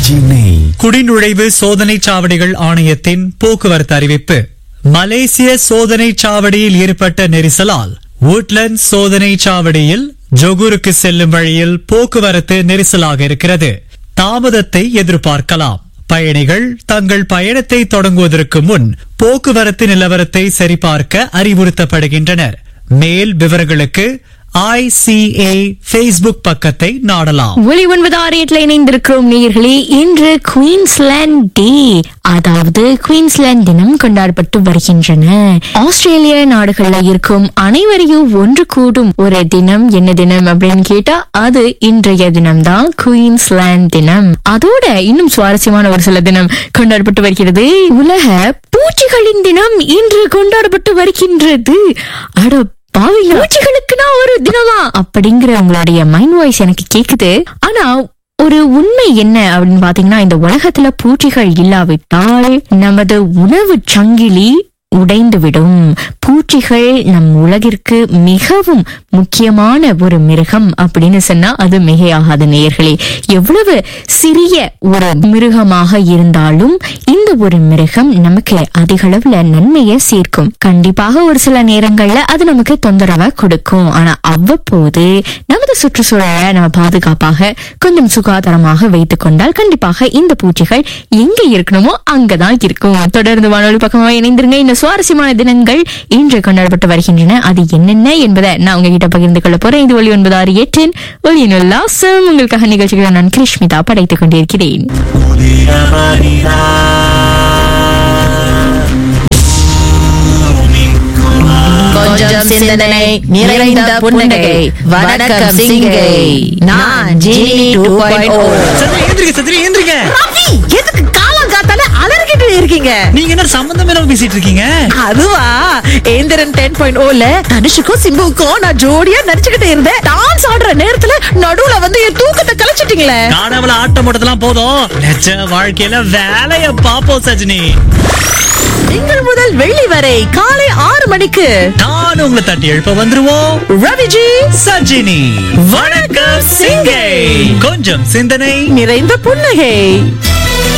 சஜினை குடிநுழைவு சோதனைச் சாவடிகள் ஆணையத்தின் போக்குவரத்து அறிவிப்பு மலேசிய சோதனைச் சாவடியில் ஏற்பட்ட நெரிசலால் woodlands சோதனைச் சாவடியில் ஜொகூருக்கு செல்லும் வழியில் போக்குவரத்து நெரிசலாக இருக்கிறது தாமதத்தை எதிர்பார்க்கலாம் பயணிகள் தங்கள் பயணத்தை தொடங்குவதற்கு முன் போக்குவரத்து நிலவரத்தை சரிபார்க்க அறிவுறுத்தப்படுகின்றனர் மேல் விவரங்களுக்கு ஐசிஏ ஃபேஸ்புக் பக்கத்தை நாடலாம் ஒலி ஒன்பது ஆறு எட்டுல இணைந்திருக்கிறோம் நேயர்களே இன்று குயின்ஸ்லாந்து டே அதாவது குயின்ஸ்லாந்து தினம் கொண்டாடப்பட்டு வருகின்றன ஆஸ்திரேலிய நாடுகள்ல இருக்கும் அனைவரையும் ஒன்று கூடும் ஒரு தினம் என்ன தினம் அப்படின்னு கேட்டா அது இன்றைய தினம் தான் குயின்ஸ்லாந்து தினம் அதோட இன்னும் சுவாரஸ்யமான ஒரு சில தினம் கொண்டாடப்பட்டு வருகிறது உலக பூச்சிகளின் தினம் இன்று கொண்டாடப்பட்டு வருகின்றது அட பாவிங்க பூச்சிகளுக்குனா ஒரு தினமா அப்படிங்கிற உங்களுடைய மைண்ட் வாய்ஸ் எனக்கு கேக்குது ஆனா ஒரு உண்மை என்ன அப்படின்னு பாத்தீங்கன்னா இந்த உலகத்துல பூச்சிகள் இல்லாவிட்டால் நமது உணவு சங்கிலி உடைந்துவிடும் பூச்சிகள் நம் உலகிற்கு மிகவும் முக்கியமான ஒரு மிருகம் அப்படின்னு சொன்னா அது மிகையாகாது நேயர்களே எவ்வளவு சிறிய ஒரு மிருகமாக இருந்தாலும் இந்த ஒரு மிருகம் நமக்கு அதிக அளவுல நன்மையை சேர்க்கும் கண்டிப்பாக ஒரு சில நேரங்கள்ல அது நமக்கு தொந்தரவை கொடுக்கும் ஆனா அவ்வப்போது நமது சுற்றுச்சூழலை நம்ம பாதுகாப்பாக கொஞ்சம் சுகாதாரமாக வைத்துக் கொண்டால் கண்டிப்பாக இந்த பூச்சிகள் எங்க இருக்கணுமோ அங்கதான் இருக்கும் தொடர்ந்து வானொலி பக்கமாக இணைந்திருங்க இந்த சுவாரஸ்யமான தினங்கள் இன்று கொண்டாடப்பட்டு வருகின்றன அது என்னென்ன என்பதை நான் உங்ககிட்ட பகிர்ந்து கொள்ள போறேன் இது ஒளி ஒன்பது ஆறு எட்டின் ஒளியின் உல்லாசம் உங்களுக்காக நிகழ்ச்சிகளை நான் கிருஷ்மிதா படைத்துக் கொண்டிருக்கிறேன் கொஞ்சம் சிந்தனை நிறைந்த புன்னகை வணக்கம் சிங்கை நான் ஜீனி டூ பாயிண்ட் ஓ சந்திரி ஏந்திரிங்க சந்திரி ஏந்திரிங்க எதுக்கு காலம் காத்தால அலறிக்கிட்டு இருக்கீங்க நீங்க என்ன சம்பந்தம் இல்லாம பேசிட்டு இருக்கீங்க அதுவா ஏந்திரன் டென் பாயிண்ட் ஓல தனுஷுக்கும் சிம்புவுக்கும் நான் ஜோடியா நடிச்சுக்கிட்டு இருந்தேன் டான்ஸ் ஆடுற நேரத்துல நடுவுல வந்து என் தூக்கத்தை கலைச்சிட்டீங்களே காணவள ஆட்டம் போட்டதெல்லாம் போதும் நிஜ வாழ்க்கையில வேலைய பாப்போம் சஜினி திங்கள் முதல் வெள்ளி வரை காலை ஆறு மணிக்கு நான் உங்களை தட்டி எழுப்ப வந்துருவோம் ரவிஜி சஜினி வணக்கம் சிங்கை கொஞ்சம் சிந்தனை நிறைந்த புன்னகை